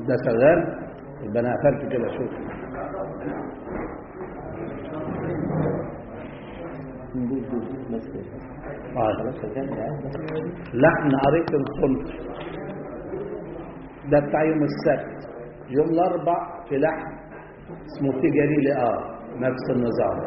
ده شغال يبقى انا قفلت كده شوف لحن قريت الصلت ده بتاع يوم السبت يوم الاربع في لحن اسمه تجاري اه نفس النظام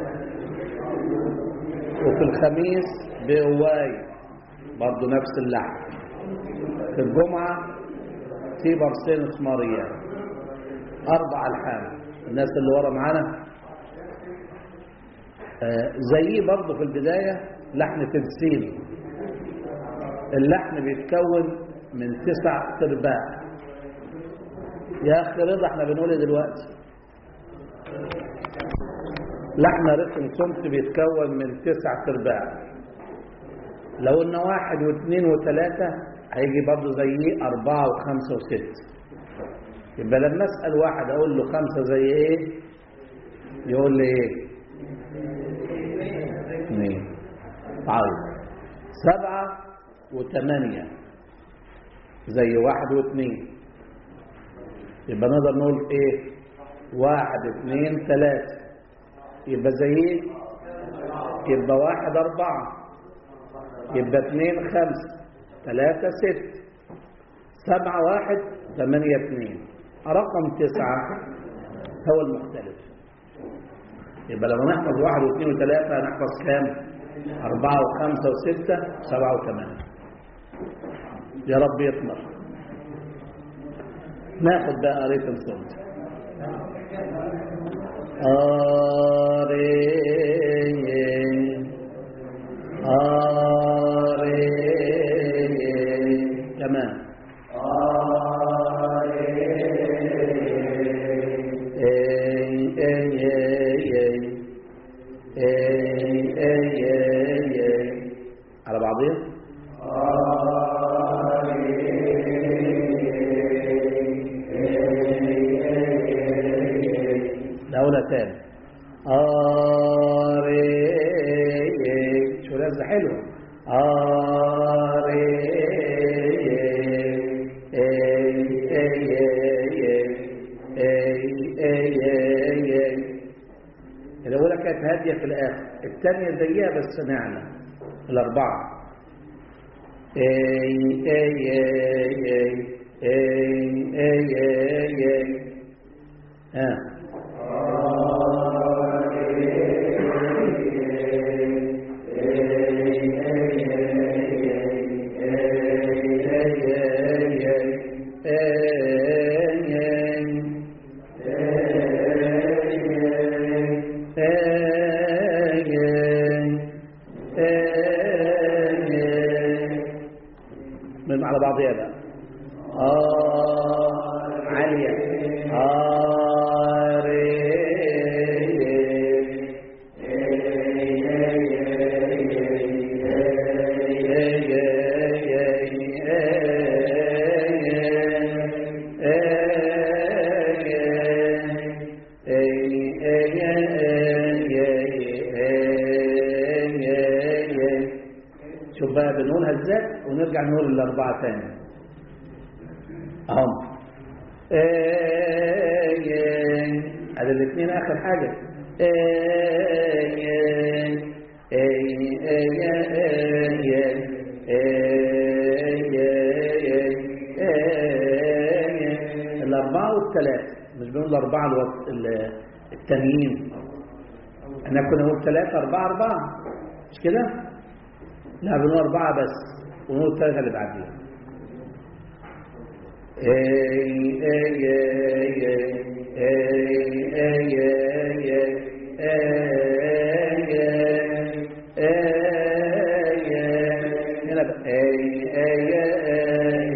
وفي الخميس بقواي برضه نفس اللحن في الجمعة في برسين اسمارية أربع ألحان الناس اللي ورا معانا آه زيه برضه في البداية لحن تمثيلي اللحن بيتكون من تسع ترباع يا أخي رضا احنا بنقول ايه دلوقتي لحن رتم صمت بيتكون من تسع ترباع لو قلنا واحد واثنين وثلاثة هيجي برضه زيه أربعة وخمسة وستة يبقى لما أسأل واحد أقول له خمسة زي إيه يقول لي إيه اثنين طيب سبعة وثمانية زي واحد واثنين يبقى نقدر نقول إيه واحد اثنين ثلاثة يبقى زي إيه يبقى واحد أربعة يبقى اثنين خمسة ثلاثة ست سبعة واحد ثمانية اثنين رقم تسعة هو المختلف يبقى لما نحفظ واحد واثنين وثلاثة نحفظ كام أربعة وخمسة وستة سبعة وثمانية يا رب يطمر ناخد بقى قريت الصوت آري آري كمان على بعضين دولة تاني آري شو لازم حلو آري الأولى كانت هادية في الآخر الثانية زيها بس نعلة الأربعة اي اي اي اي اي اي اي ها من على بعضها بقى آه عالية آه ري شوف بقى بنقولها ازاي ونرجع نقول الأربعة تاني أهم هذا الاثنين آخر حاجة الأربعة والثلاثة مش بنقول الأربعة الوقت التانيين احنا كنا نقول ثلاثة أربعة أربعة مش كده؟ لا بنقول أربعة بس ونقول الثلاثة اللي بعدين اي اي اي اي هنا بقى اي اي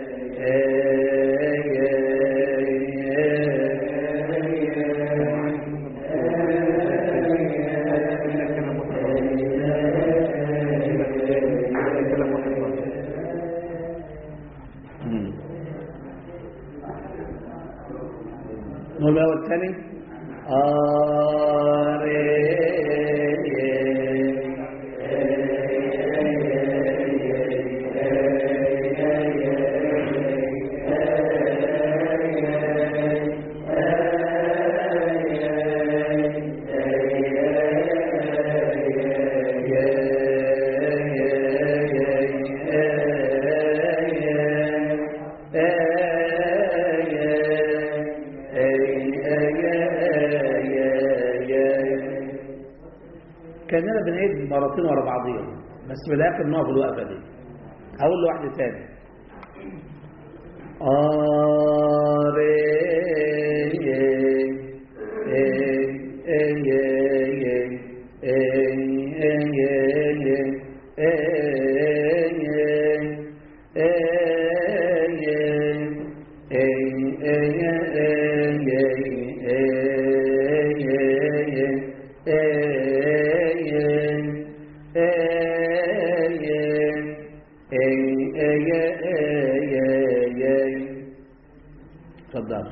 نقول الأول الثاني كاننا بنعيد مرتين ورا بعضيهم بس في الاخر نقف الوقفه دي هقول له واحده تاني آه ري اتفضل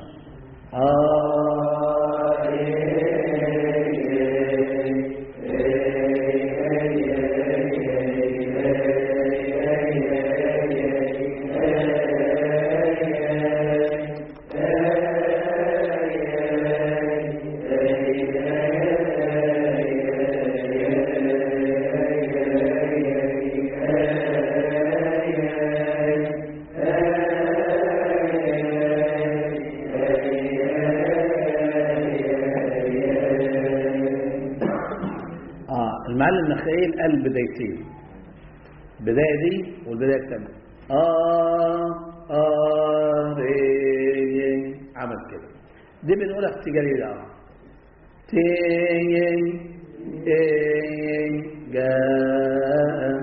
اه المعلم نخيل قال بدايتين البدايه دي والبدايه الثانيه اه اه ري عمل كده دي بنقولها اختجالي ده اه تين تين جاء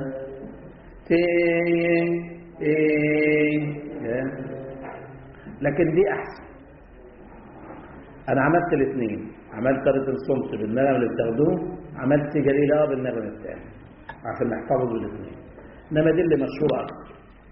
تين تين جاء لكن دي احسن انا عملت الاثنين عملت طريقه الصمت بالنغم اللي بتاخدوه عملت جليل اه بالنغم الثاني عشان نحتفظ بالاثنين انما دي اللي مشهوره اكتر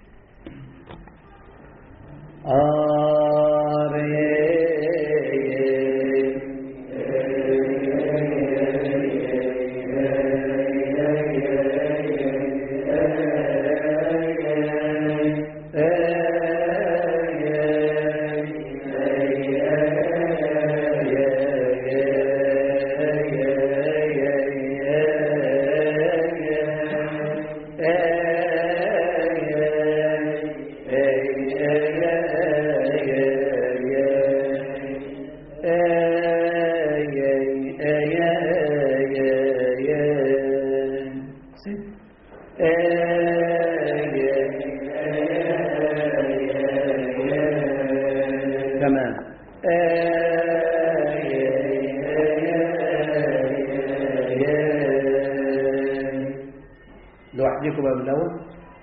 كمان لوحدكم بقى من الاول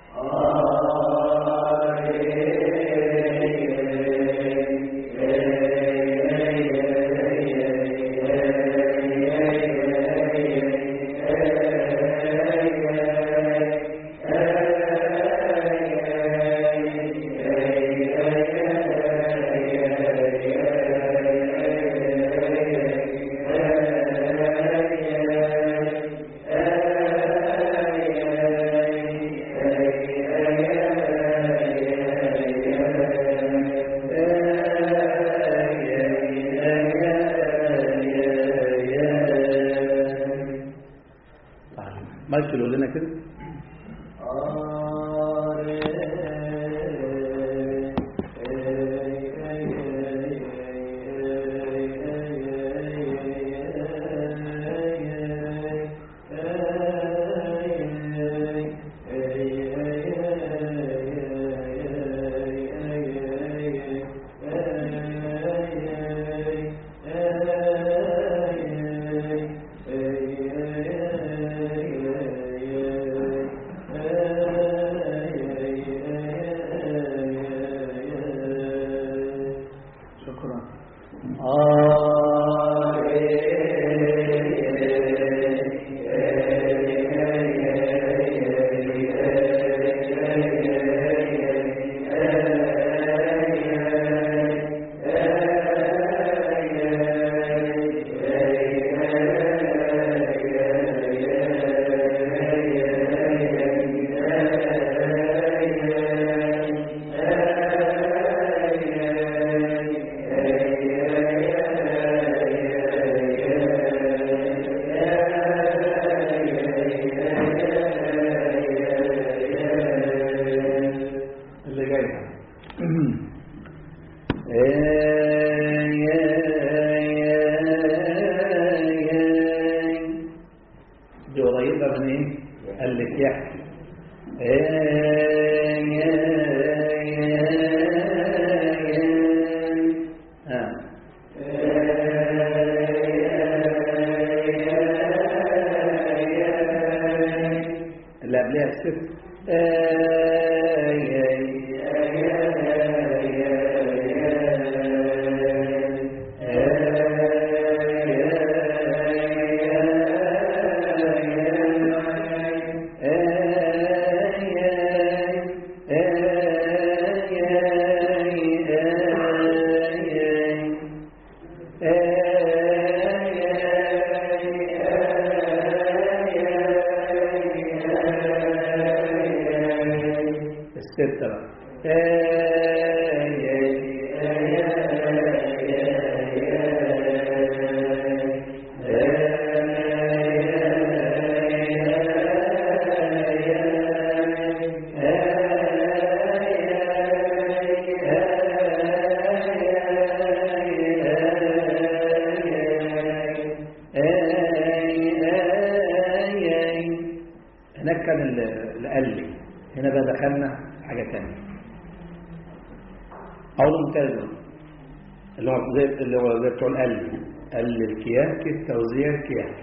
طيب مايكل قول لنا كده دي قريبة من ايه؟ قال لك يحكي ها اللي قبلها الست الستة بقى هناك كان اللي قال لي هنا بقى دخلنا في حاجة تانية قول ممتاز اللي هو زي اللي هو زي بتوع القلب قال لي الكياك التوزيع الكياك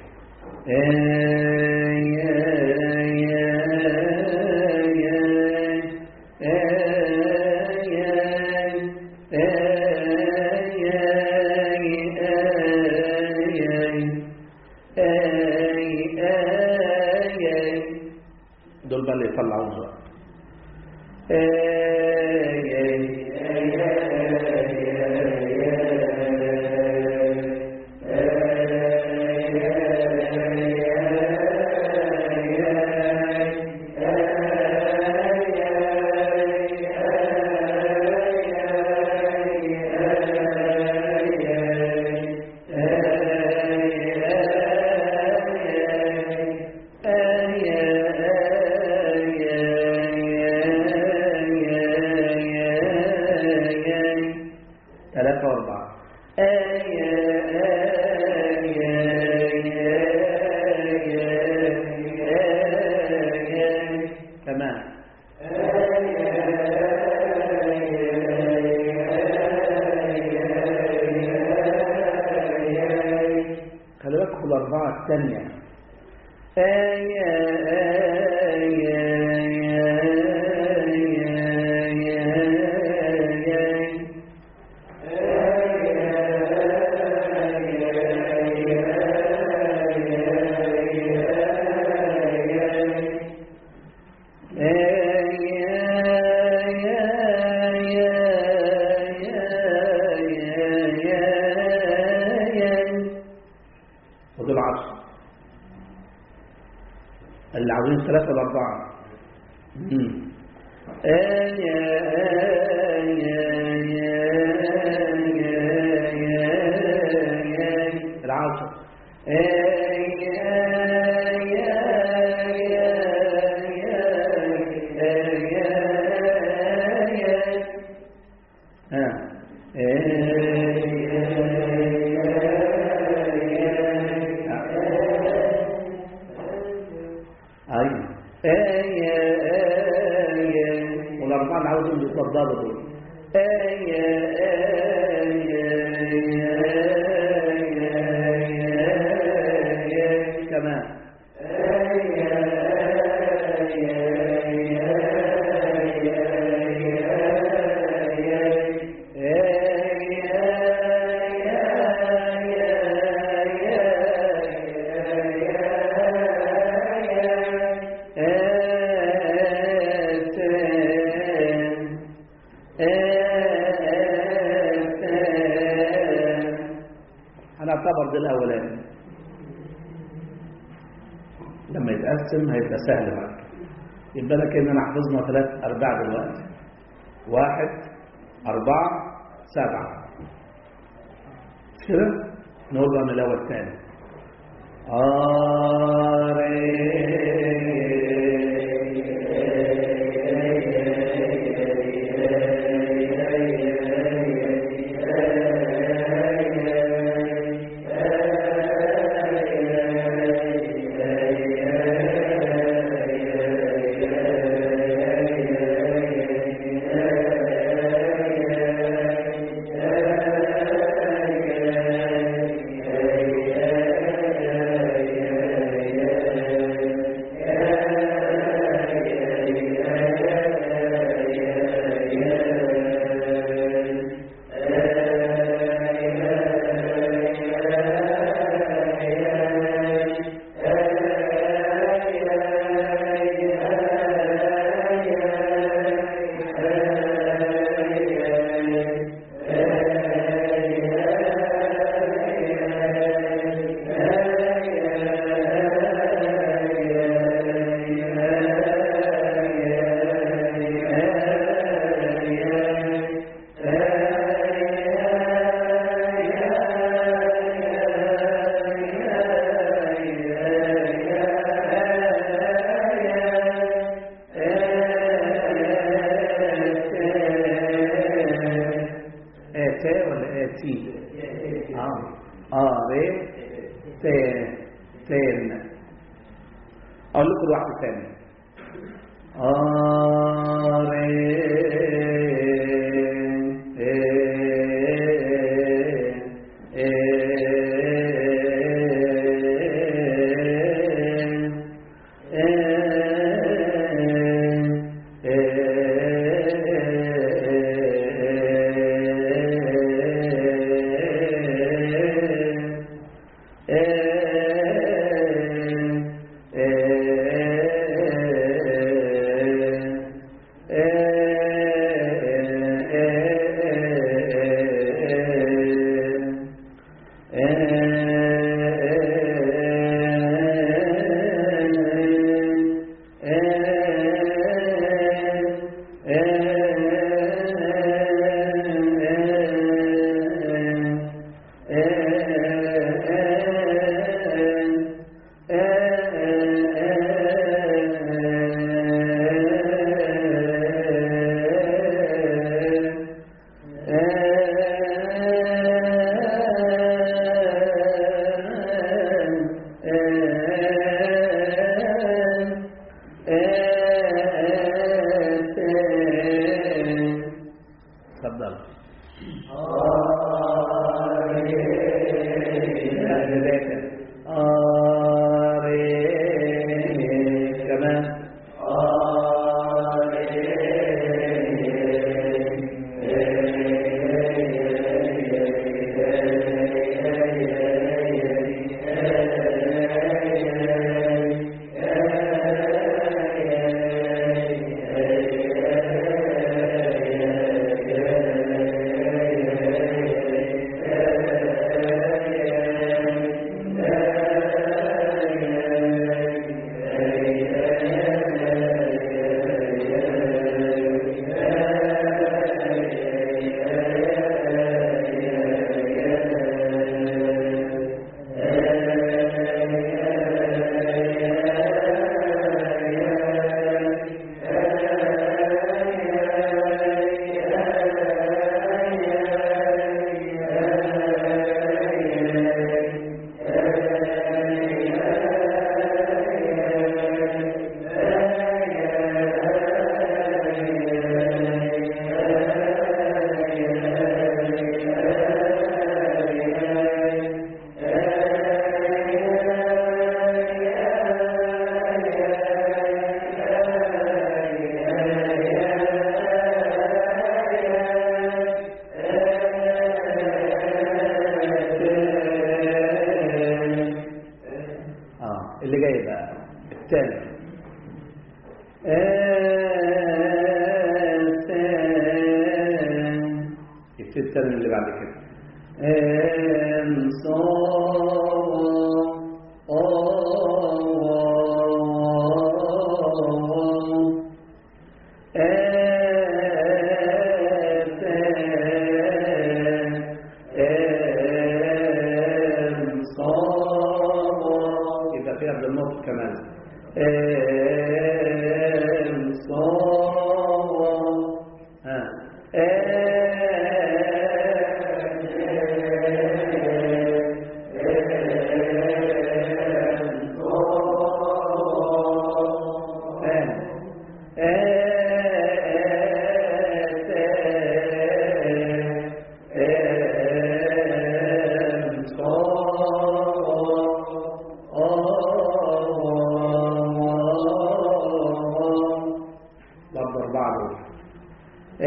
آي آي آي آي آي آي آي آي دول بقى اللي يطلعونا بقى ثلاثة وأربعة كمان خلي بالكم الأربعة الثانية آية آية آية ودول عشر اللي عاوزين ثلاثة ولا أربعة مم. آية آية آية آية العشر آية آية آية آية ها أيوة آية آية والأربعة اللي عاوزهم يتفضلوا دول آية آية آية كمان هنعتبر ده الأولاني لما يتقسم هيبقى سهل معاك يبقى لك إننا حفظنا ثلاث أرباع دلوقتي واحد أربعة سبعة مش كده؟ نقول بقى من الأول تاني آري اقول لكم واحده ثانيه آه اتفضل كمان اه اللي جاي بقى الثاني يبتدي الثاني اللي بعد كده يبقى فيها بالنص كمان ها برضه أربعة دول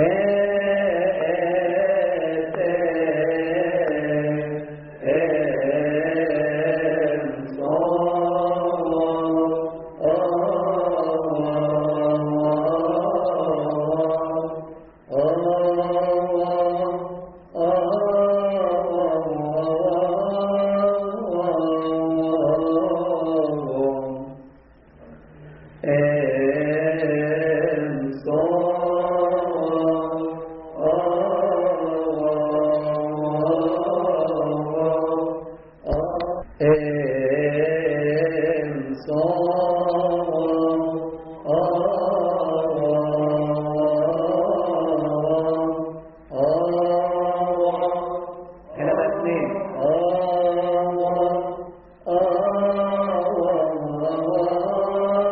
هنا بقى اثنين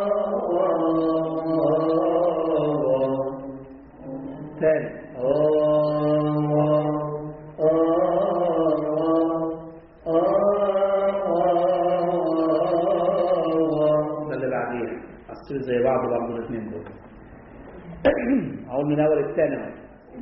عليه أصل زي بعض برضه الاثنين دول أقول من أول الثاني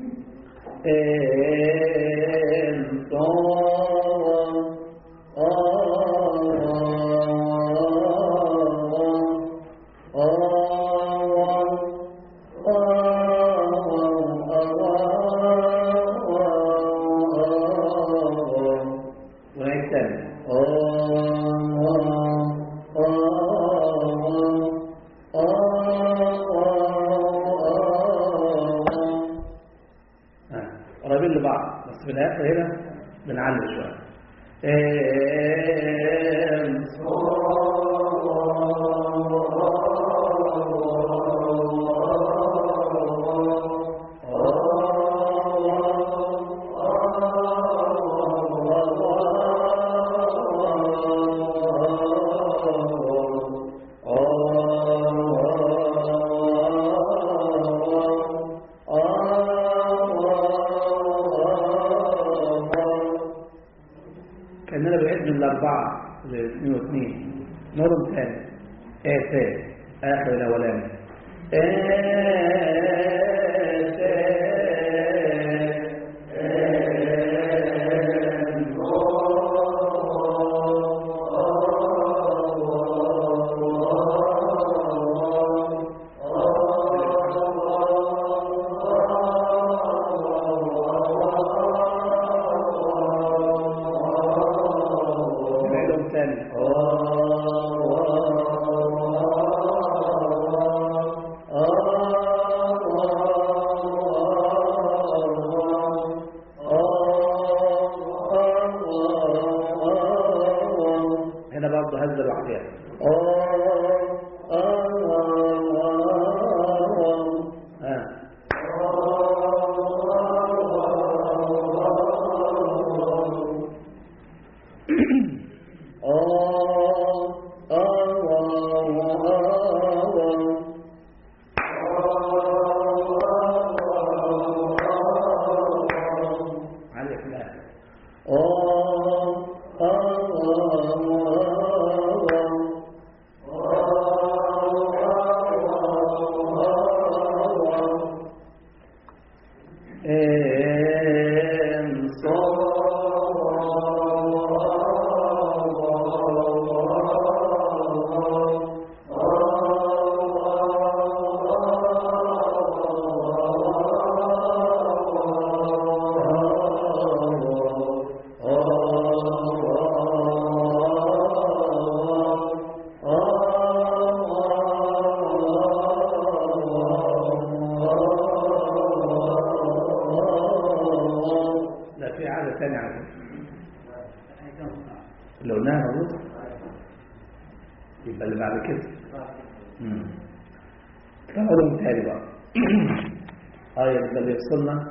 وهي الثانية قريبين لبعض بس في الاخر هنا بنعلي شويه كأننا بعيد من الأربعة لاثنين واثنين نورم ثاني ايه ثاني آخر الأولاني بعيدهم ثاني هنا برضه هزة لوحدها ها علي في الآخر لا في عادة ثانية على فكرة لو انها موجودة يبقى اللي بعد كده امم تعالوا تاني بقى آية ده اللي يفصلنا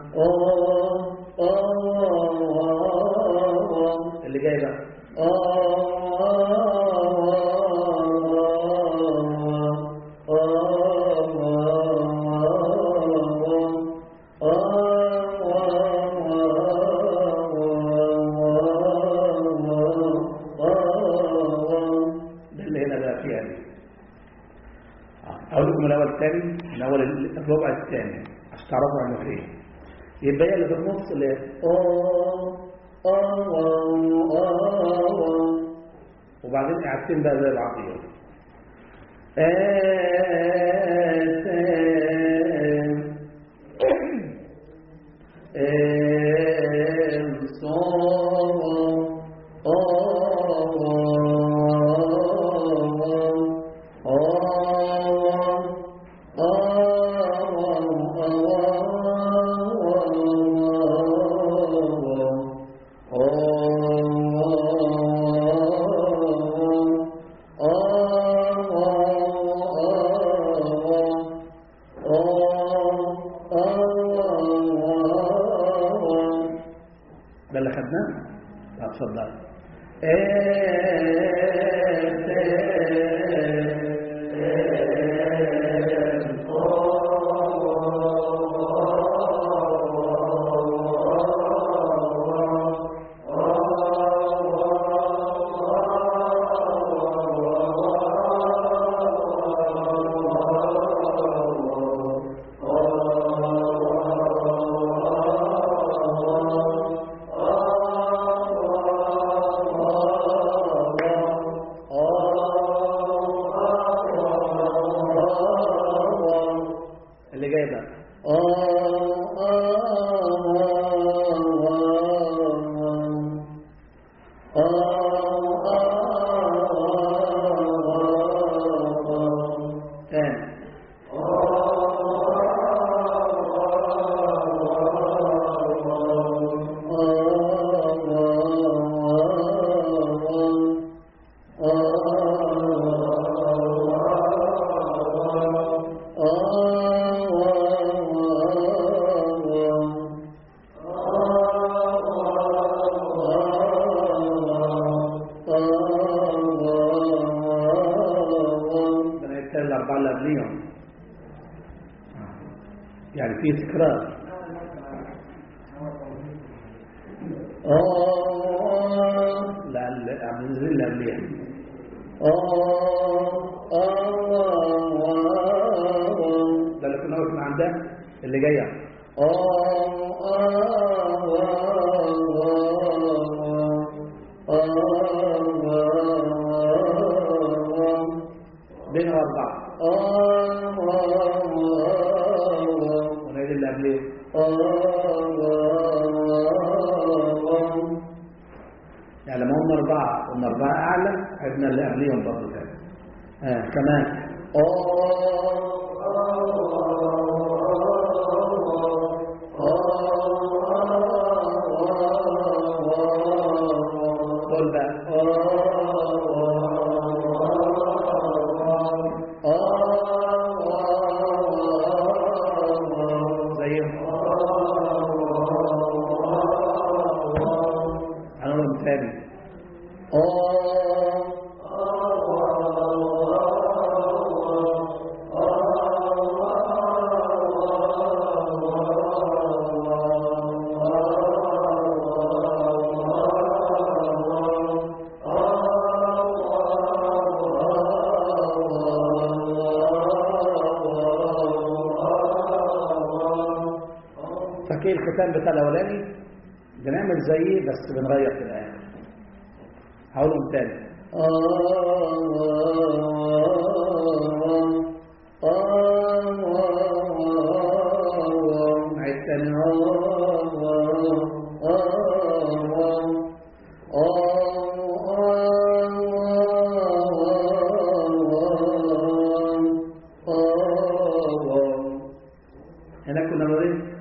اللي جاي بقى ده اللي هنا بقى فيها دي أقول لكم الأول الثاني الأول الربع الثاني عشان تعرفوا عنه فين يبقى هي اللي في النص اللي هي وبعدين قاعدتين بقى زي العقير الأربعة اللي قبليهم يعني في تكرار آه لا لا عم ننزل اللي قبليها آه آه آه ده اللي كنا واقفين عندها اللي جاية آه آه بين أربعة ونعيد اللي قبليه يعني لما هم أربعة هم أربعة أعلى عدنا اللي قبليهم برضه تاني آه كمان قول بقى زيهم هنقولهم تاني فاكر الختام بتاع الاولاني بنعمل زيه بس بنغير في الاخر هقولهم تاني نعيد تاني هنا كنا بنقول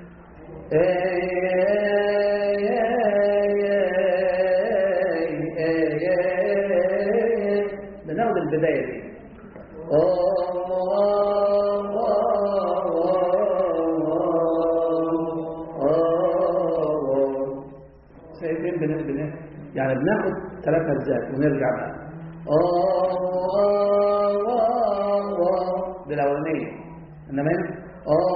بناخد البداية دي شايفين بن بن يعني بناخد ثلاث أجزاء ونرجع بقى دي الأولانية إنما هنا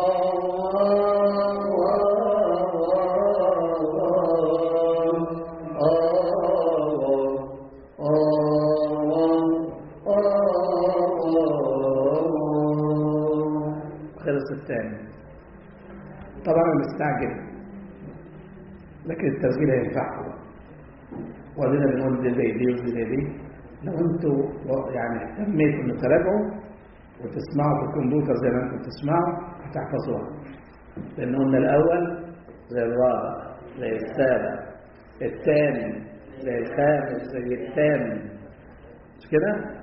خلص الثاني طبعا انا مستعجل لكن التسجيل هينفعكم وادينا بنقول دي زي دي وزي زي دي لو انتوا يعني اهتميتوا ان تراجعوا وتسمعوا في الكمبيوتر زي ما انتم بتسمعوا هتحفظوها لان قلنا الاول زي الرابع زي السابع الثاني زي الخامس زي الثامن مش كده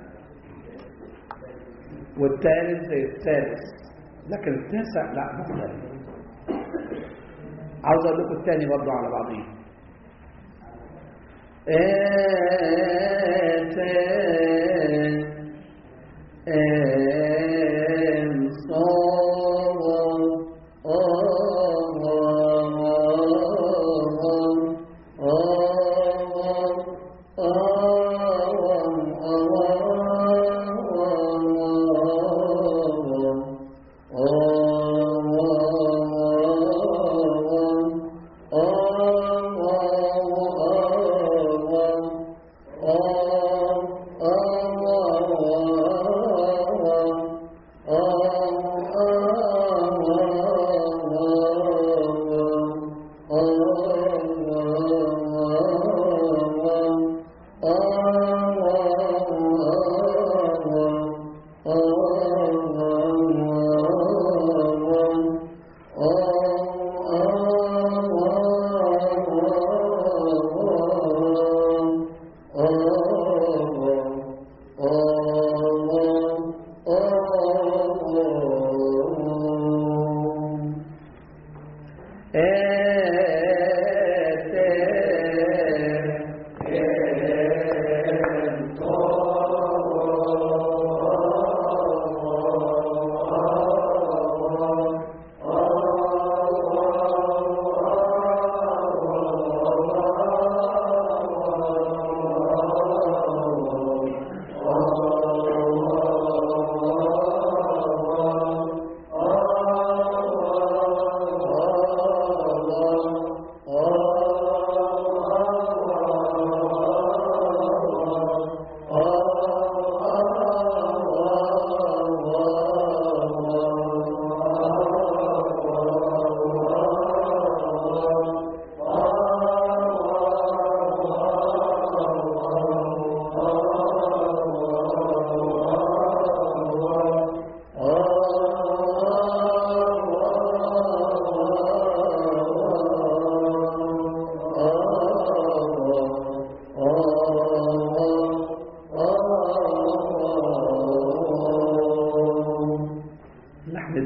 والثالث زي الثالث لكن التاسع لا مختلف عاوز اقول لكم الثاني برضه على بعضيه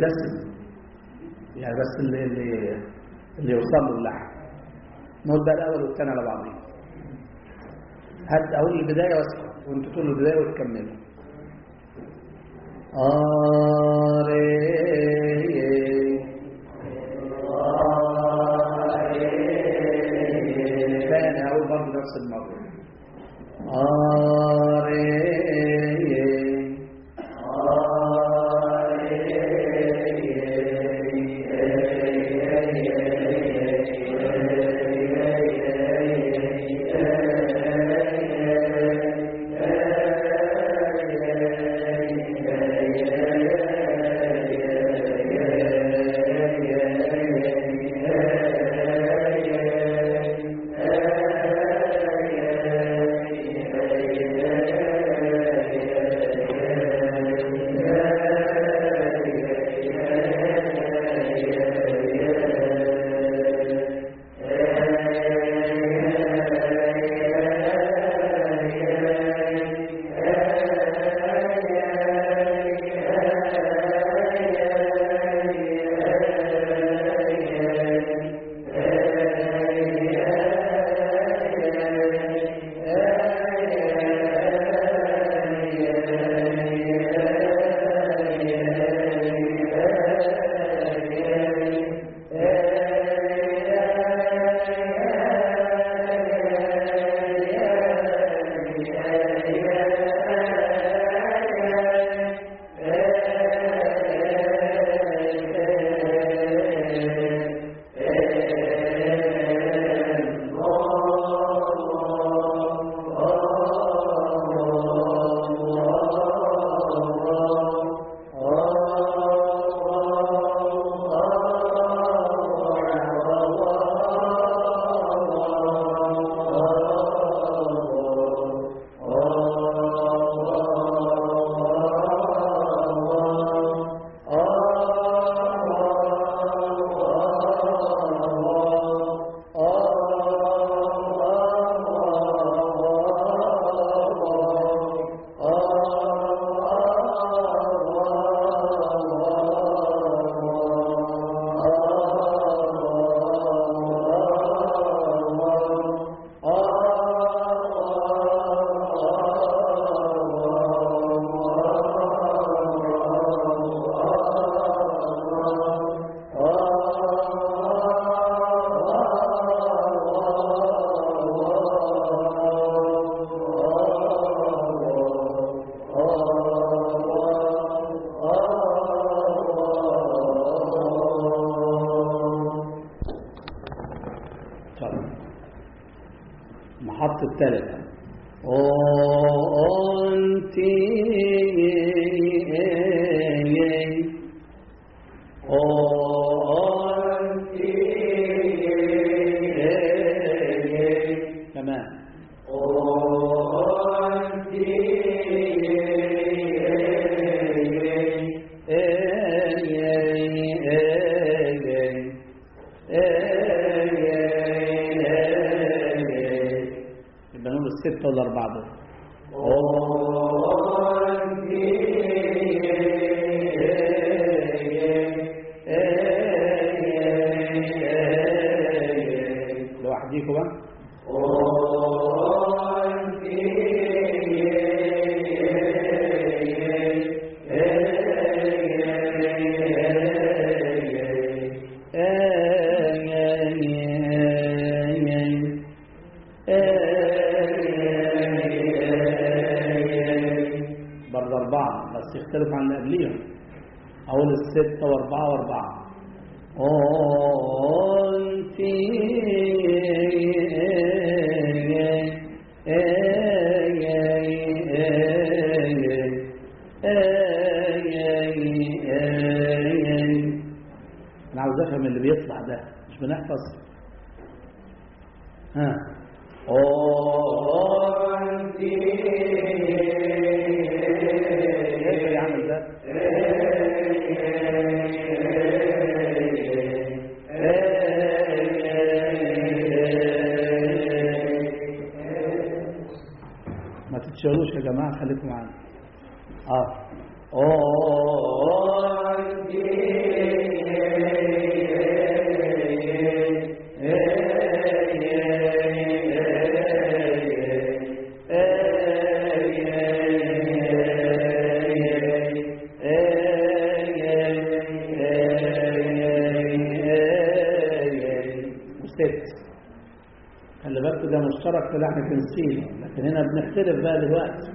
دسم يعني بس اللي اللي اللي يوصل له اللحم نقول بقى الاول والثاني على بعضهم هات اقول البدايه واسكت وانتوا تقولوا البدايه وتكملوا ثاني اقول برضه نفس الموضوع المحطة الثالثة أنت كمان يبقى نقول الستة ولا أربعة دول لوحديكم بقى برضه أربعة بس يختلف عن اللي قبليهم أقول الستة وأربعة وأربعة أنت أنا عاوز أفهم اللي بيطلع ده مش بنحفظ ها أنت يقدر يعمل ده ما تتشغلوش يا جماعة خليكم معانا اه أنت بنشترك في لحن تمثيل لكن هنا بنختلف بقى دلوقتي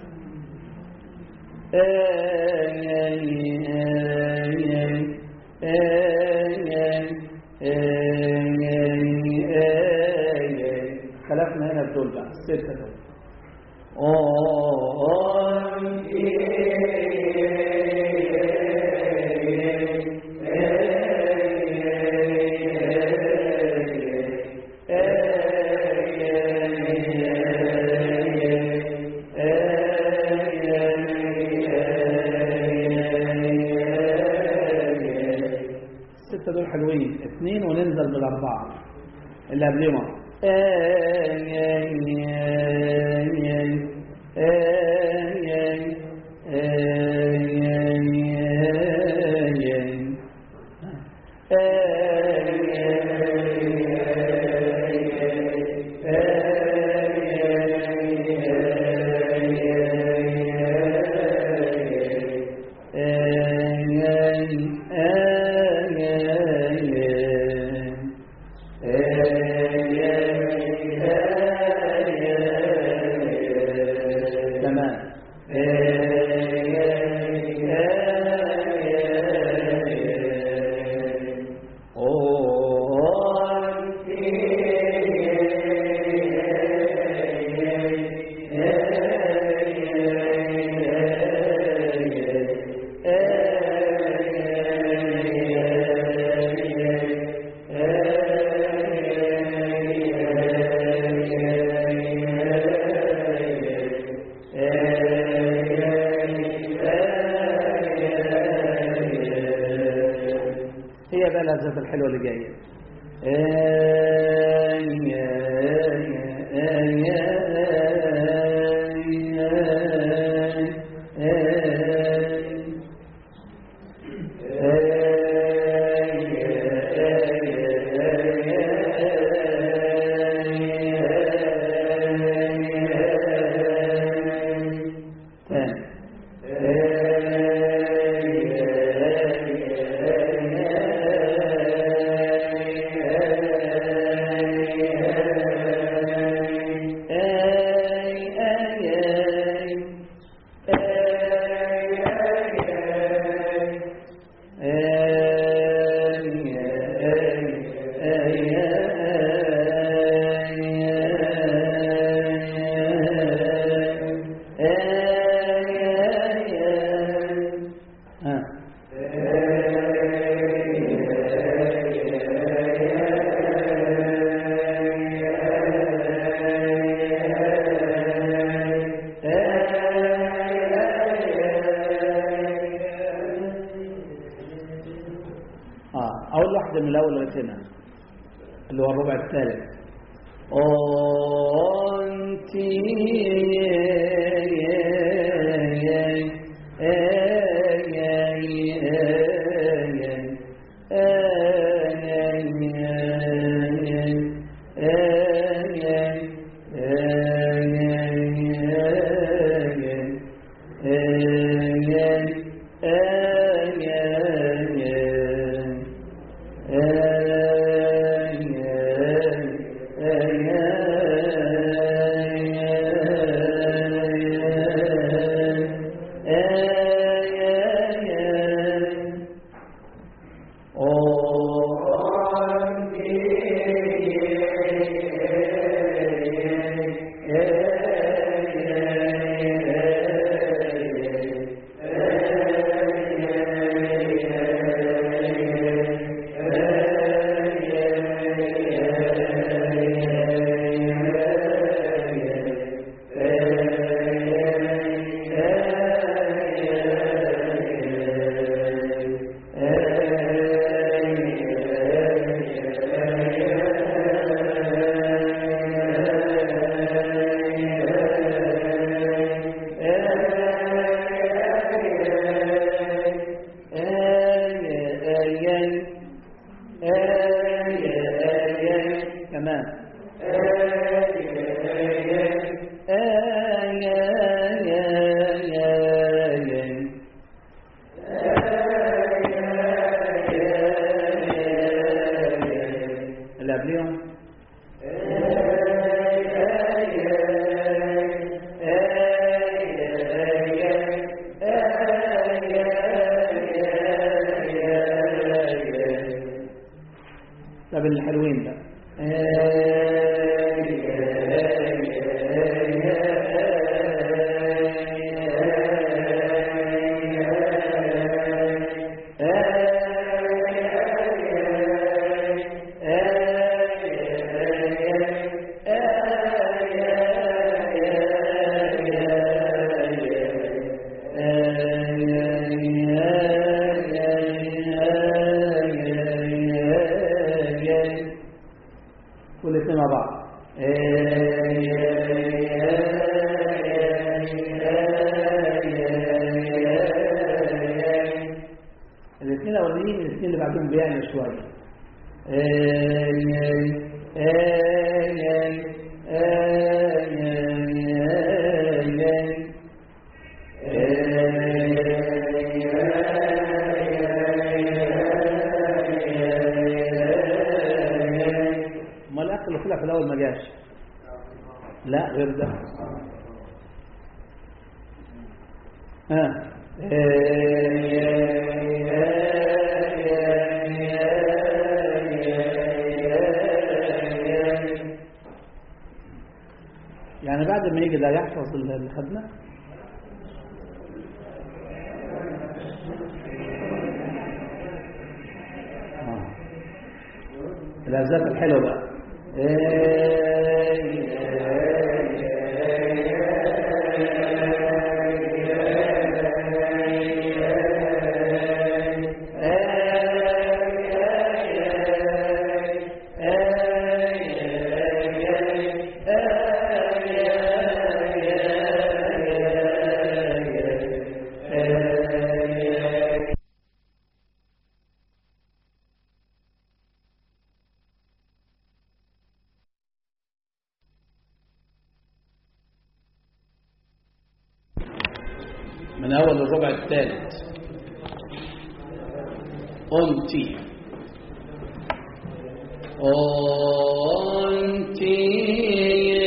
خلفنا هنا الدول بقى الستة دول الستة دول حلوين اثنين وننزل بالأربعة اللي قبلهم تمام هي بقى الهزات الحلوة اللي جاية اه اول واحده من الاول لغايه هنا اللي هو الربع الثالث انت بين الحلوين ده كل اثنين مع بعض الاثنين الاولانيين الاثنين اللي بعدهم بيعمل شويه امال الاخ اللي طلع في الاول ما جاش لا غير ده ها يعني بعد ما يجي ده يحفظ اللي خدناه آه. الأزاف الحلوة بقى من أول الربع الثالث أنتي أنتي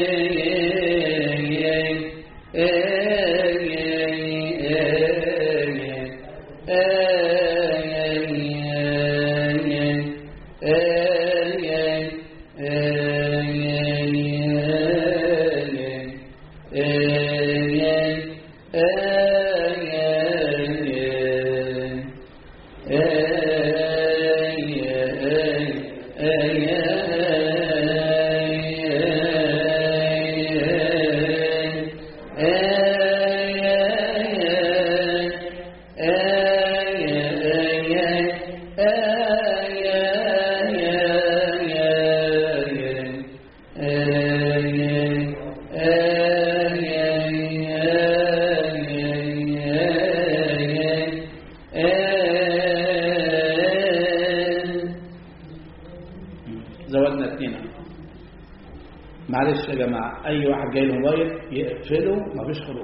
زودنا اثنين معلش يا جماعة أي واحد جاي له موبايل يقفله مفيش حروف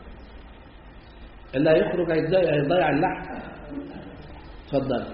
اللي هيخرج هيضيع هيضيع اللحن اتفضل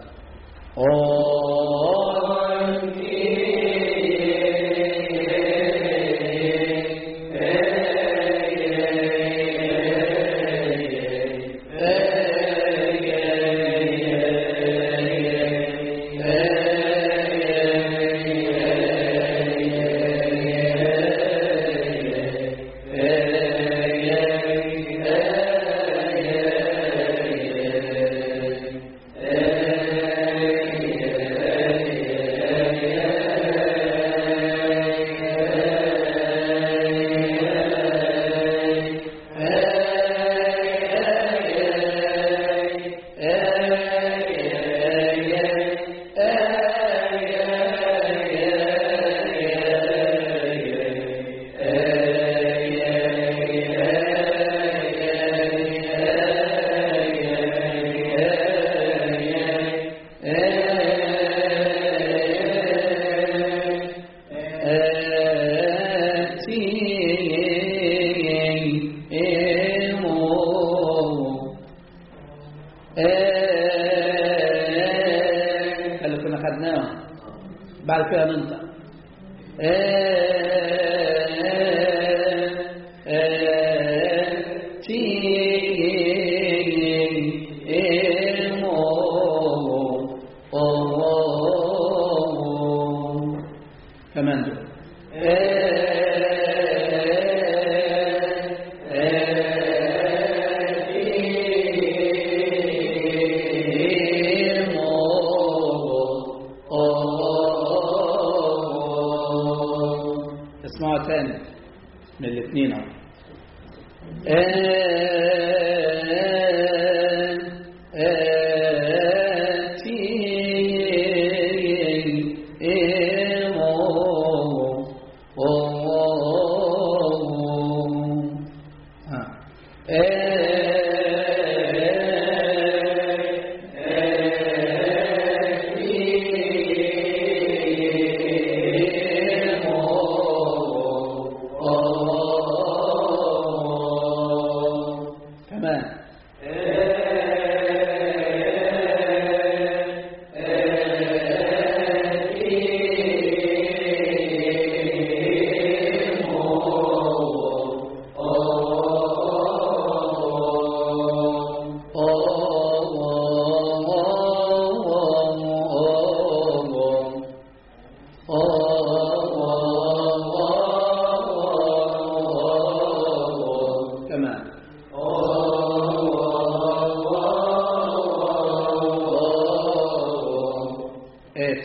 اللي كنا خدناه بعد كده ننطق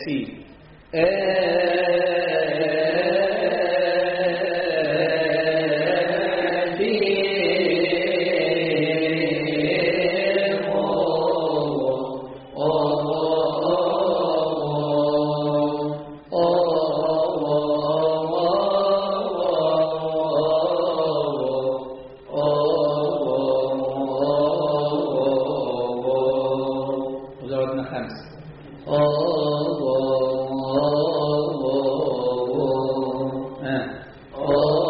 آتي وزودنا خمسة ها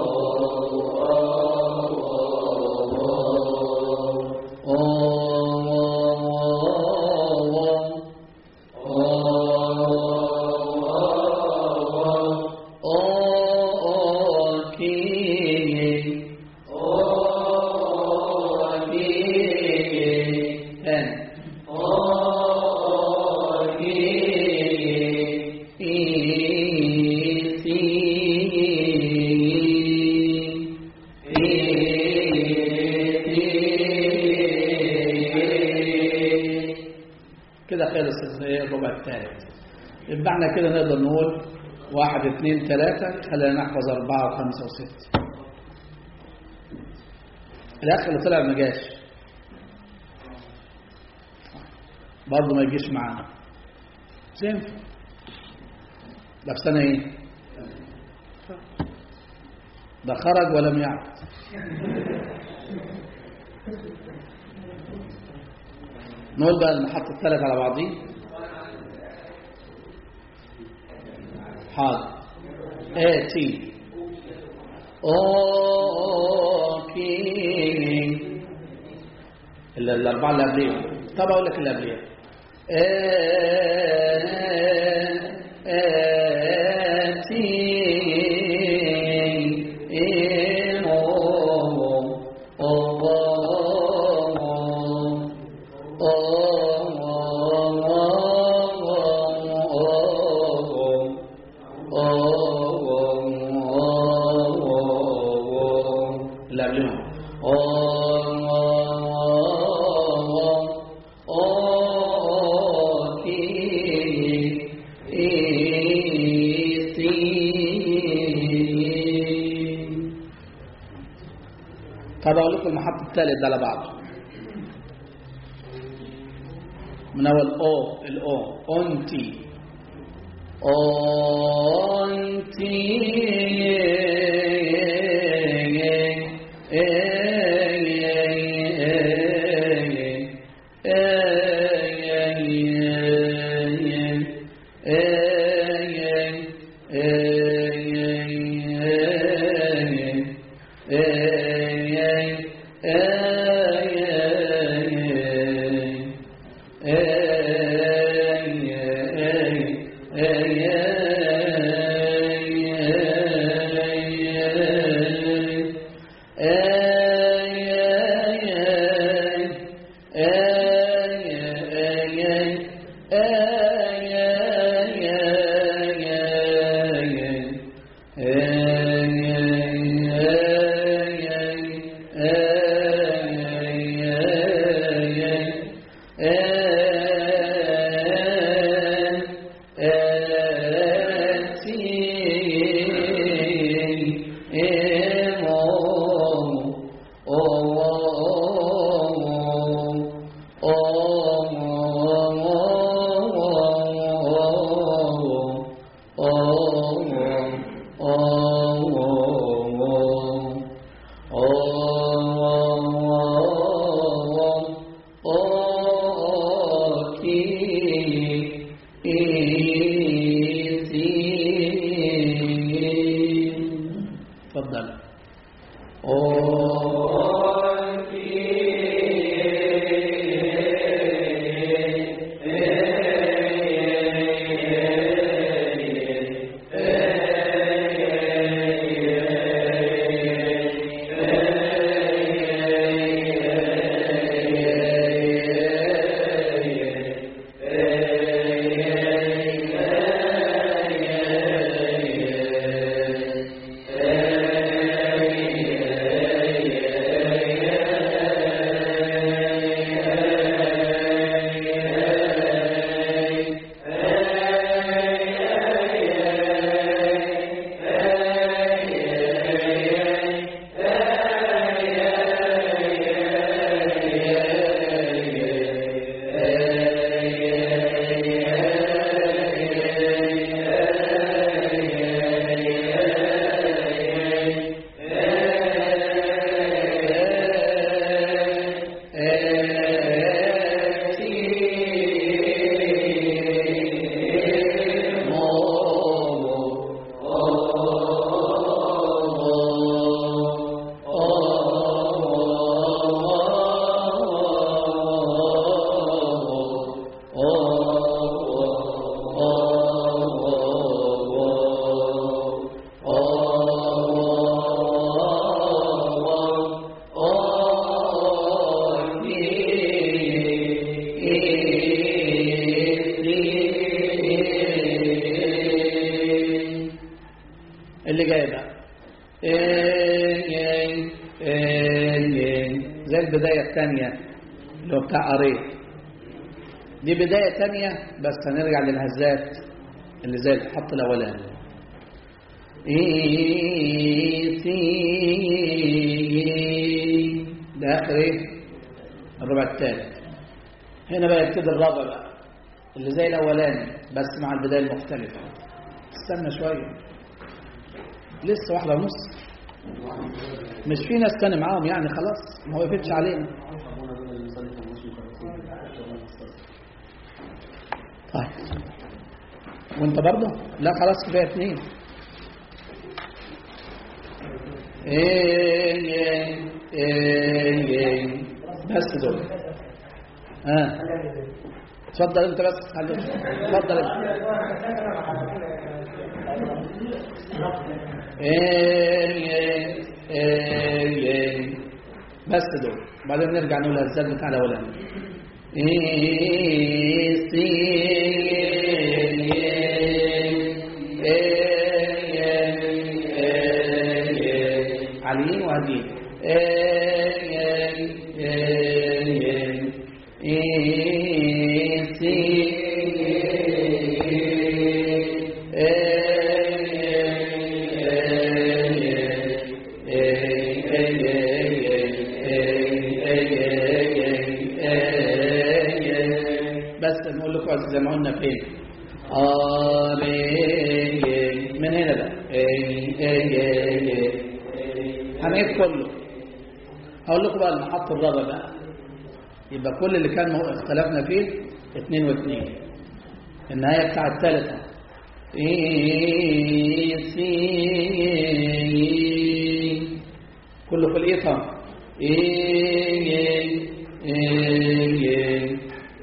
ها كده خلص الربع الثالث يبقى احنا كده نقدر نقول واحد اثنين ثلاثة خلينا نحفظ أربعة وخمسة وستة الأخ اللي طلع ما جاش برضه ما يجيش معانا زين ده في سنة ايه ده خرج ولم يعد نقول بقى المحطة الثالث على بعضيه حاضر آتي أوكي ال- الأربعة اللي قبليهم طب أقول لك اللي قبليهم آتي اللي قبلهم طب اقول لكم المحط الثالث ده على بعضه من اول او الاو اونتي اونتي تفضل تانية اللي هو بتاع قريب دي بداية تانية بس هنرجع للهزات اللي زي الخط الأولاني إيه سي ده آخر إيه؟ الربع الثالث هنا بقى يبتدي الرابع بقى اللي زي الأولاني بس مع البداية المختلفة استنى شوية لسه واحدة ونص مش في ناس تاني معاهم يعني خلاص ما وقفتش علينا طيب وانت برضه لا خلاص كفايه اثنين ايه ايه ايه ايه بس دول ها آه. اتفضل انت بس خلي اتفضل انت ايه ايه ايه بس دول بعدين نرجع نقول الزاد بتاع الاولاني ايه سي عليين وهدين ايه سي بس نقول لكم زي ما قلنا فين آمين من هنا بقى هنعيد كله هقول لكم بقى المحط الرابع بقى يبقى كل اللي كان اختلفنا فيه اتنين واتنين النهاية بتاع الثالثة إيه سي كله في الإيطة إيه إيه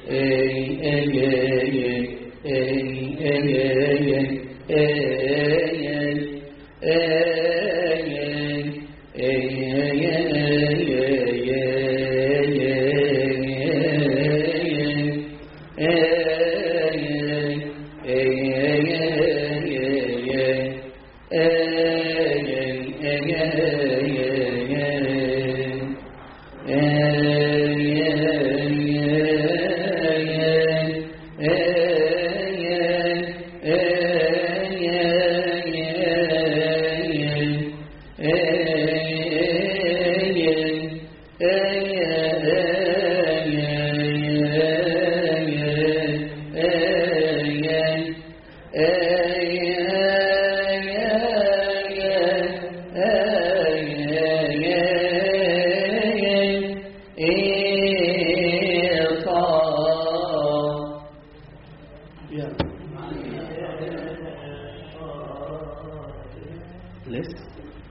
لسه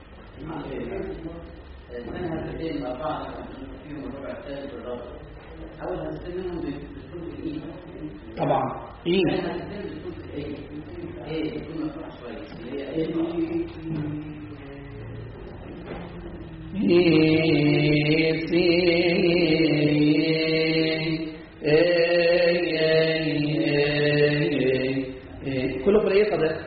طبعا ايه كله في الايه ده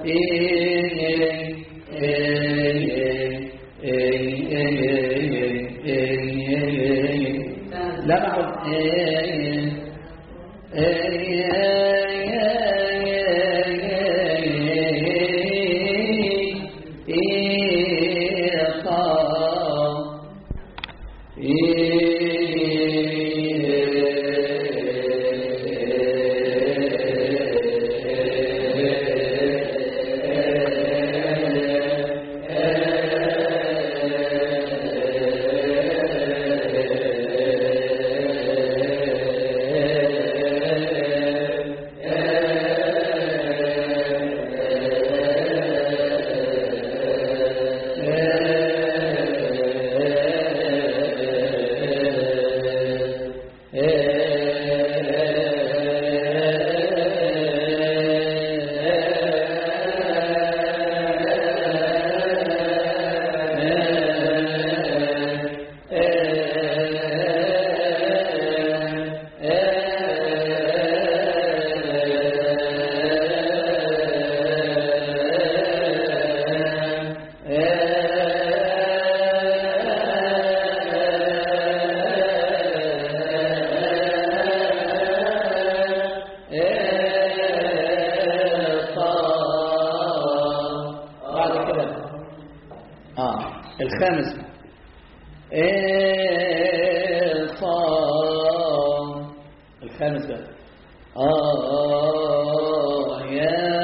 لا بقول الخامس إيه صام الخامس بقى آه يا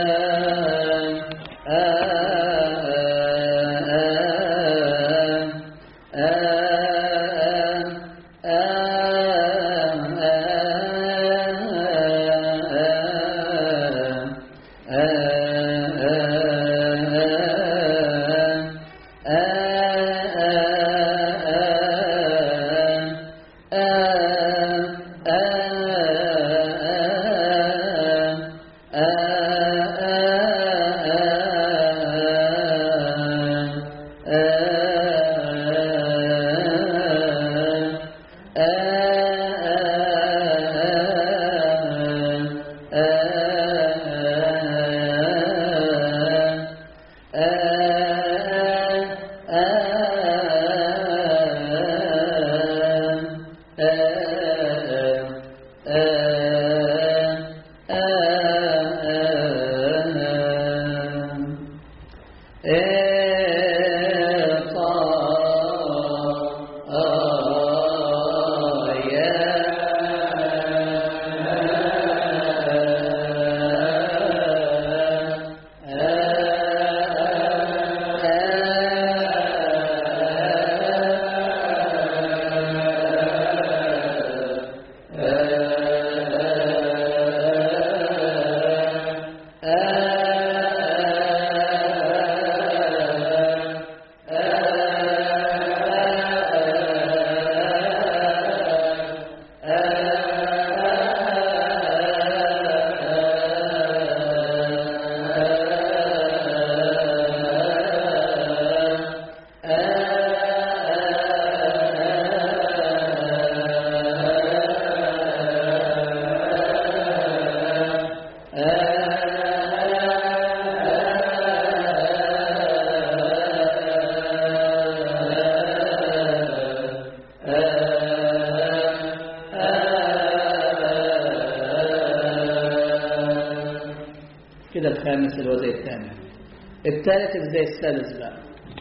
كده الخامس اللي هو زي الثاني الثالث اللي زي الثالث بقى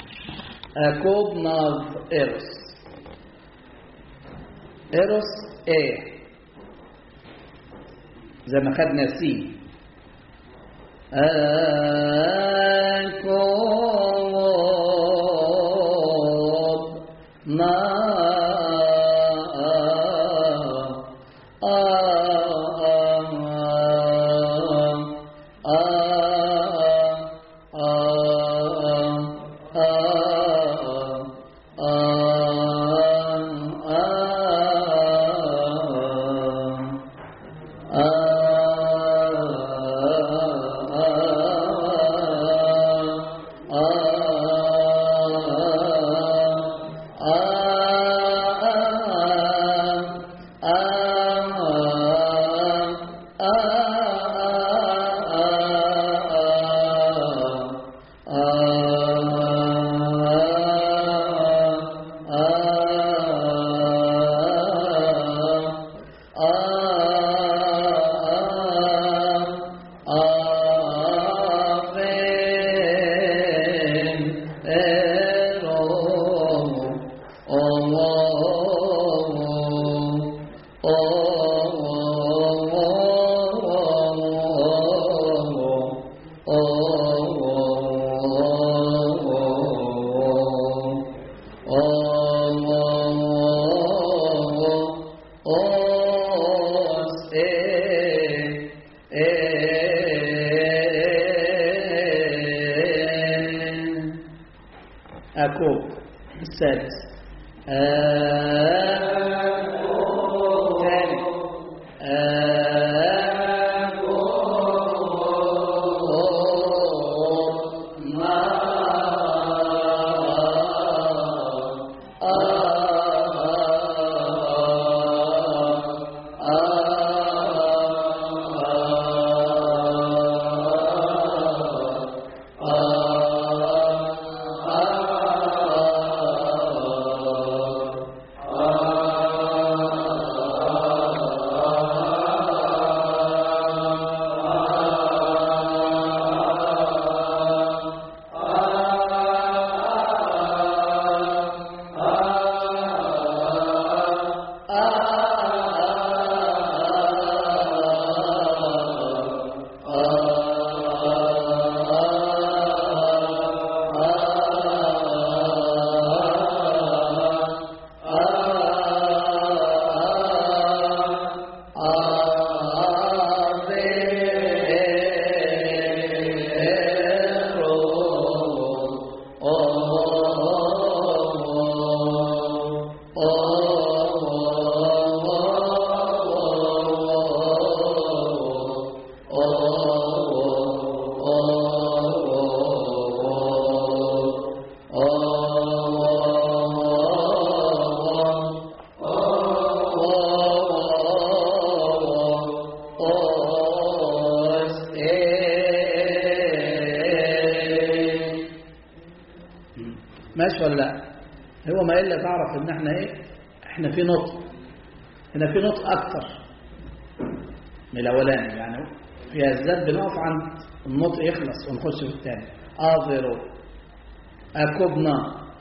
أكوب ناف إيروس إيروس إيه زي ما خدنا سي أكوب ناف أكوب السادس ثاني ماشي ولا لا هو ما الا تعرف ان احنا ايه احنا في نطق هنا في نطق اكتر من الاولاني يعني في الذات بنقف عند النطق يخلص ونخش في الثاني اظروا اكبنا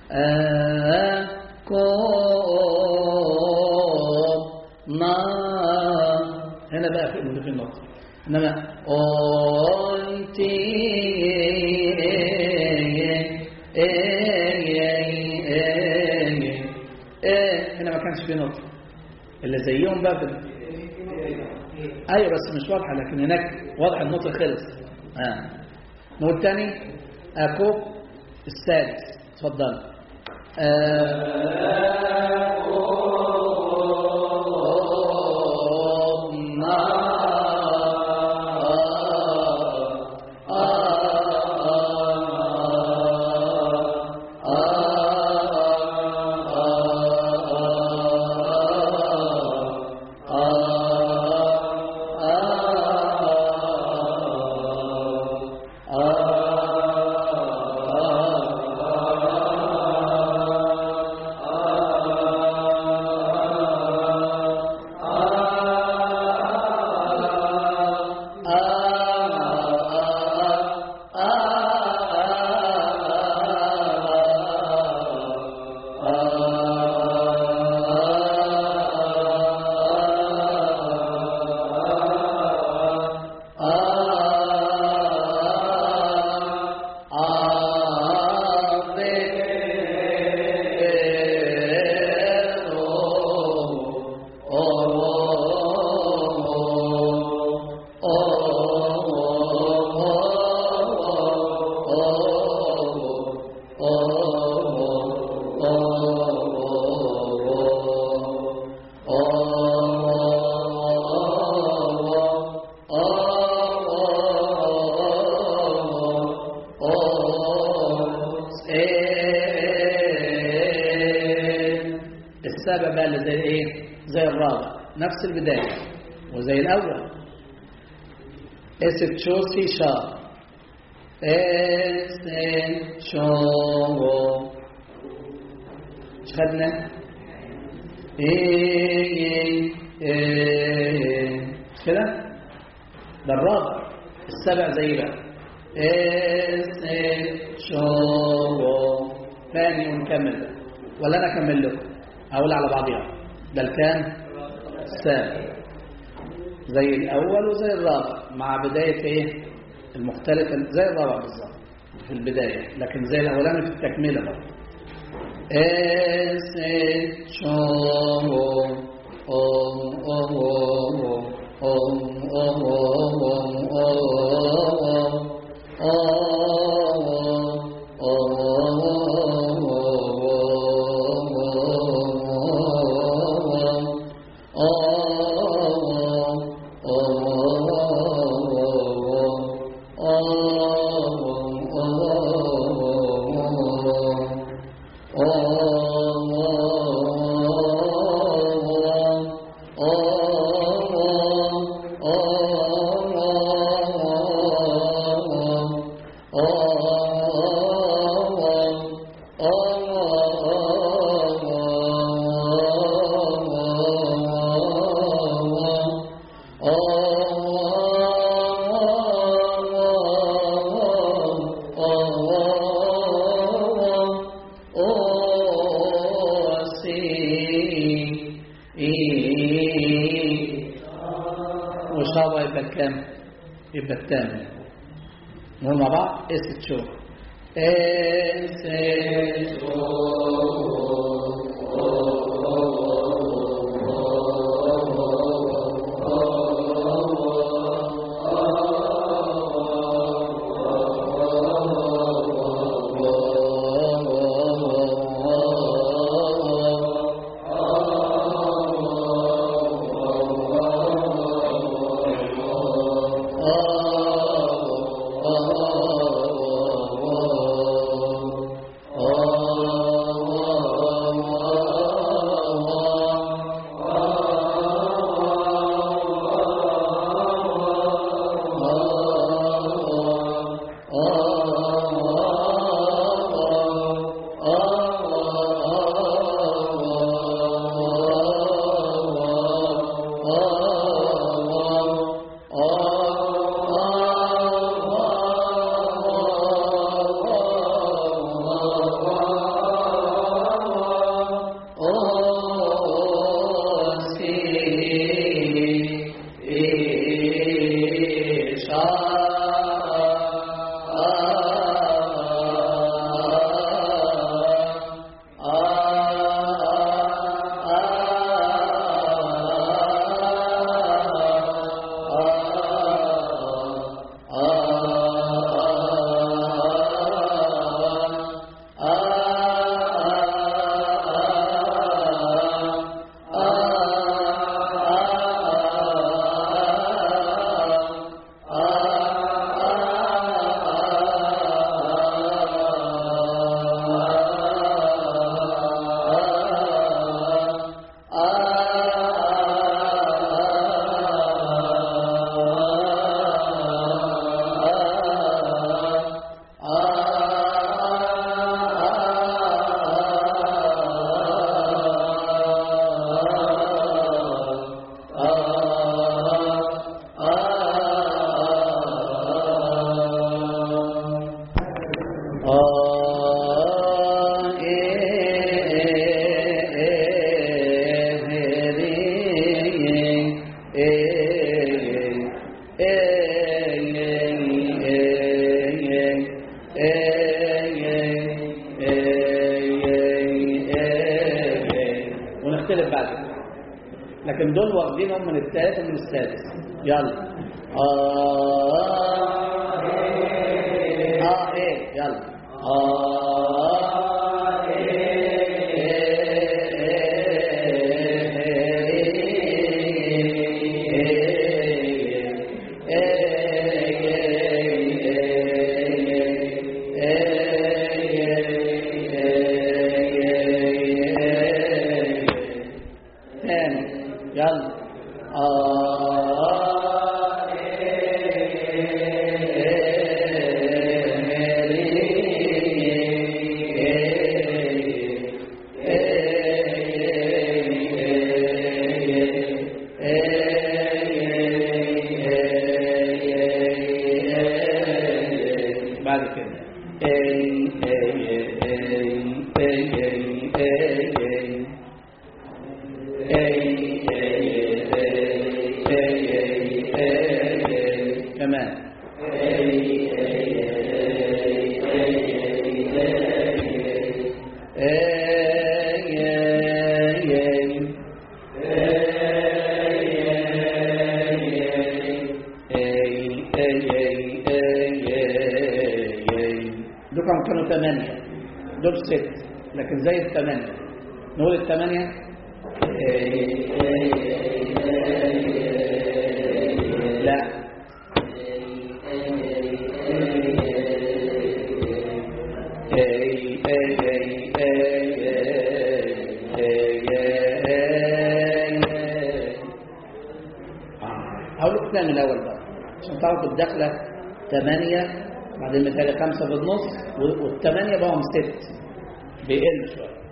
أكبنا هنا بقى في في النطق انما انت هنا ما كانش في نطق اللي زيهم بقى في ايوه بس مش واضحه لكن هناك واضح النطق خلص اه نقول تاني اكو السادس اتفضل السابع بقى اللي زي ايه زي الرابع نفس البداية وزي الأول اسك شو سي شا اسك شو ايش خدنا ايه ايه مش كده ده الرابع السبع زي بقى اسك شو ثاني ونكمل بقى ولا انا اكمل لكم اقول على بعضها ده الكام السابع زي الاول وزي الرابع مع بدايه ايه المختلفه زي الرابع بالظبط في البدايه لكن زي الاولاني في التكمله برضه اس شو أم أم أم أم وشاوى يبقى الكام يبقى الثامن نقول مع بعض اس شو اس لكن دول واخدينهم من الثالث ومن السادس يلا آه آه إيه يلا آه ثاني يلا بعد كده اي اي اي اي اي اي كمان دول كانوا ثمانية دول ست لكن زي الثمانية نقول الثمانية لا هقول لك من الأول بقى عشان تعرفوا الدخلة ثمانية بعدين مثال خمسة بالنص والثمانية بقوا ست بيقل شوية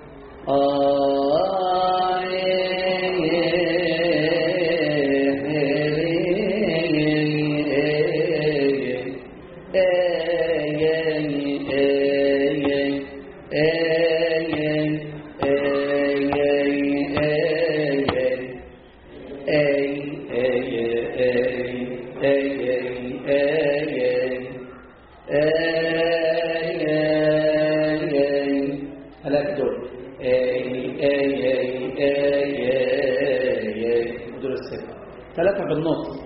ثلاث دول دول الستة ثلاثة بالنص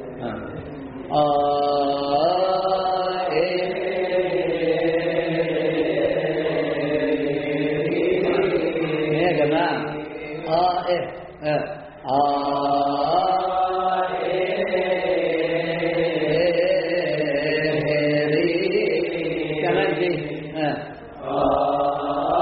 آه إيه يا جماعة آه إيه آه آه إيه كمان دي آه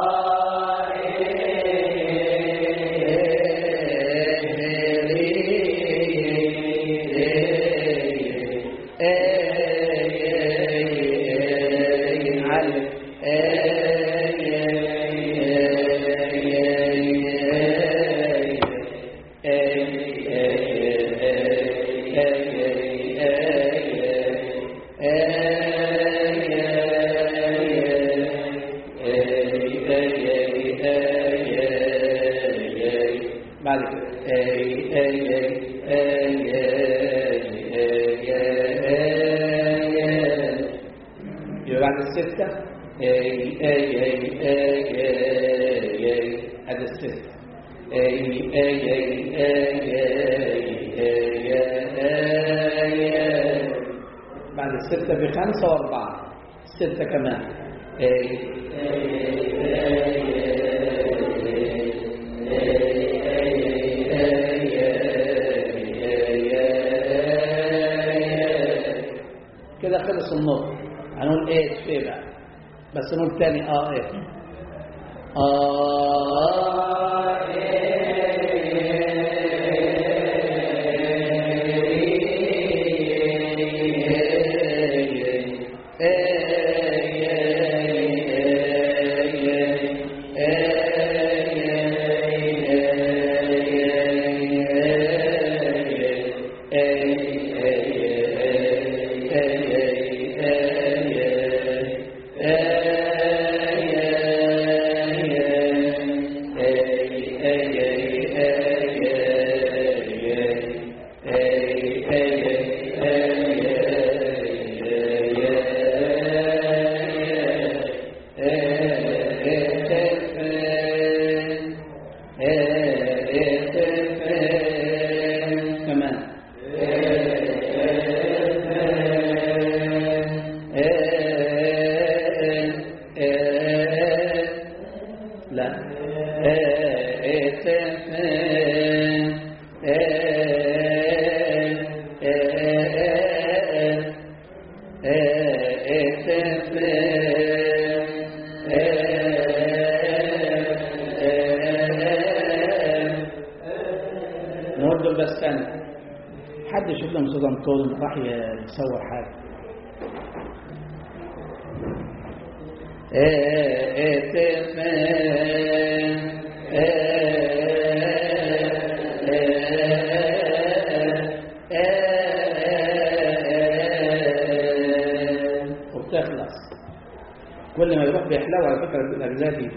بعد كده يبقى بعد الستة هذا الستة بعد الستة بخمسة وأربعة ستة كمان كده خلص النطق هنقول ايه في بقى بس نقول تاني اه ايه اه حد يشوف لهم استاذ انطون راح يصور حاجه وبتخلص كل ما يروح بيحلو على فكره الاجزاء دي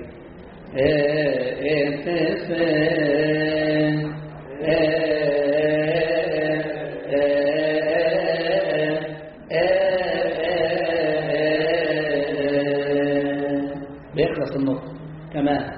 بيخلص النطق كمان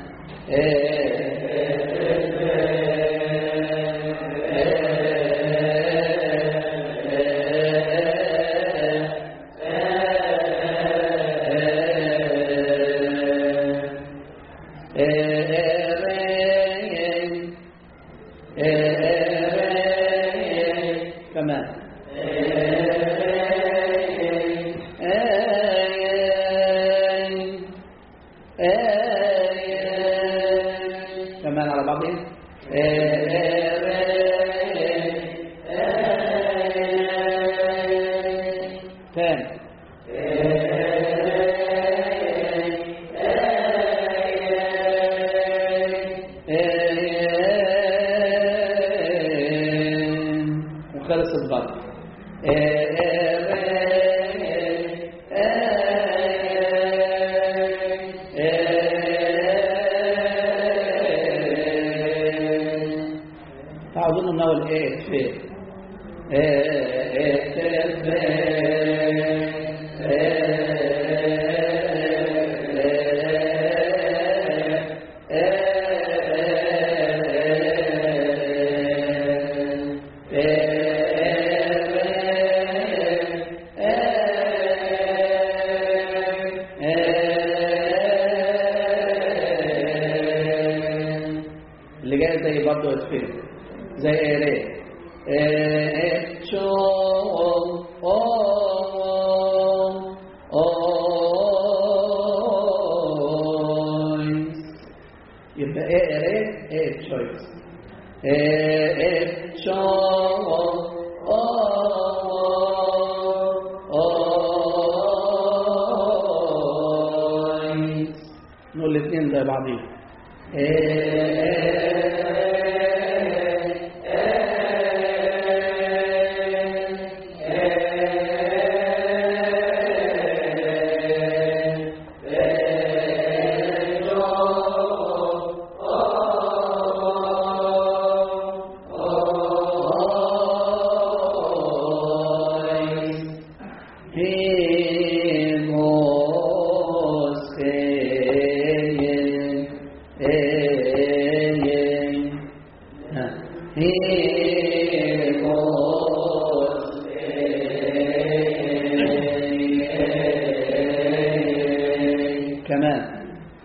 كمان كمان على بعضهم تاني وخلصت برضه تعودون انه الايه في اللي جاي زي برضه الفيلم زي ايه ايه شو يبقى ايه ايه ايه تشويس ايه ايه نقول الاثنين زي بعضيهم كمان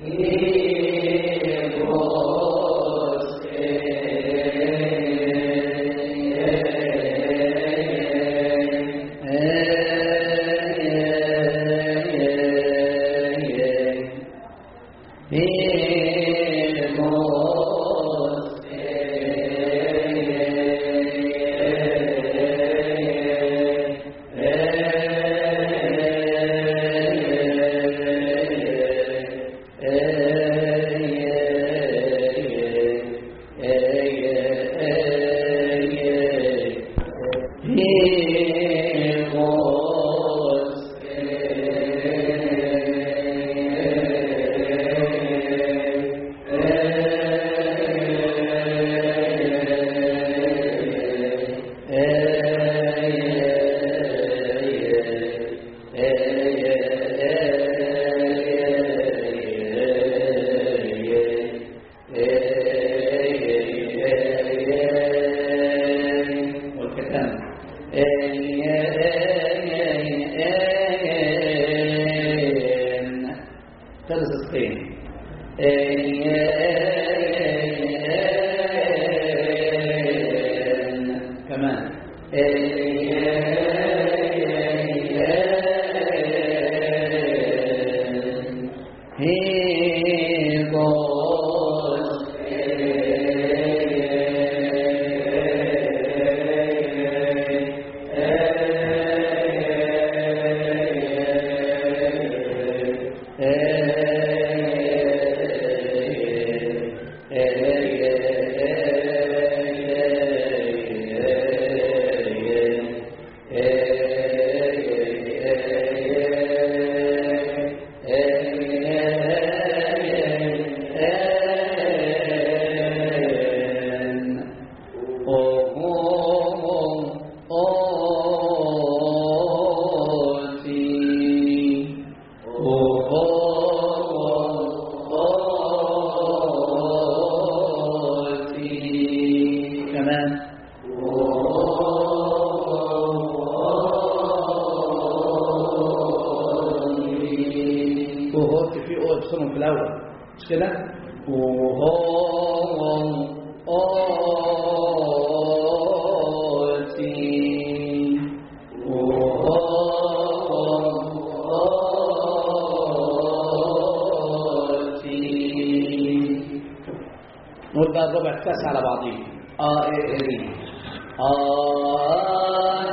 والختام ثلاث الصين كمان الأول مش كده؟ نقول بقى الربع التاسع على بعضيه آه إيه إيه آه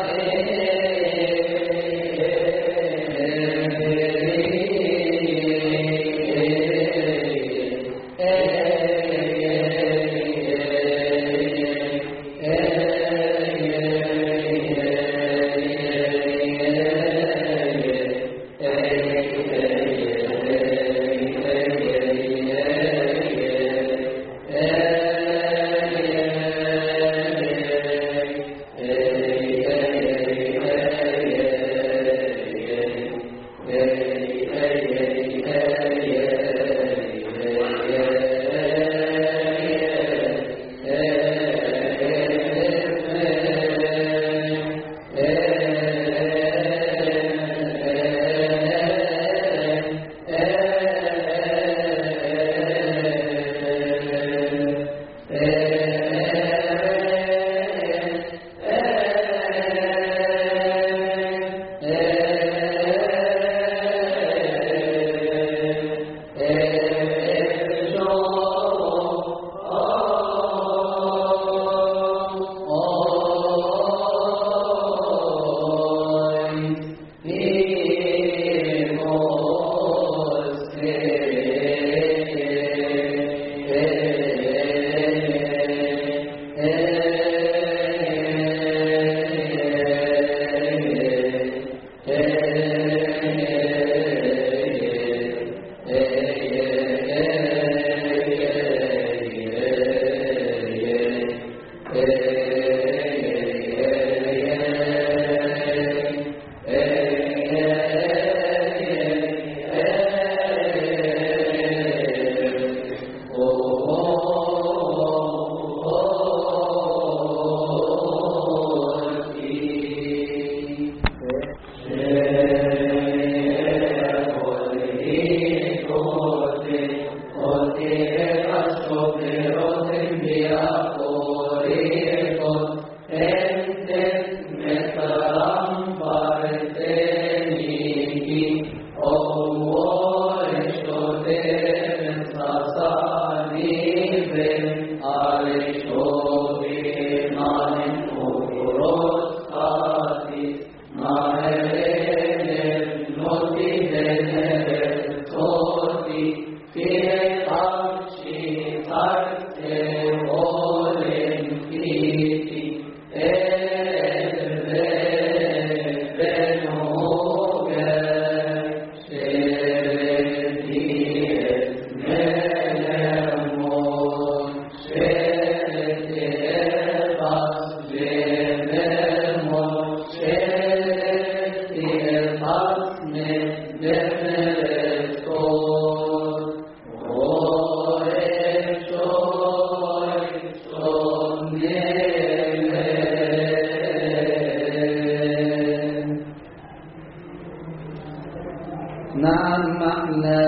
نعم معنى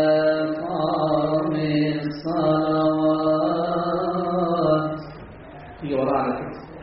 قام الصلوات في وراء على كده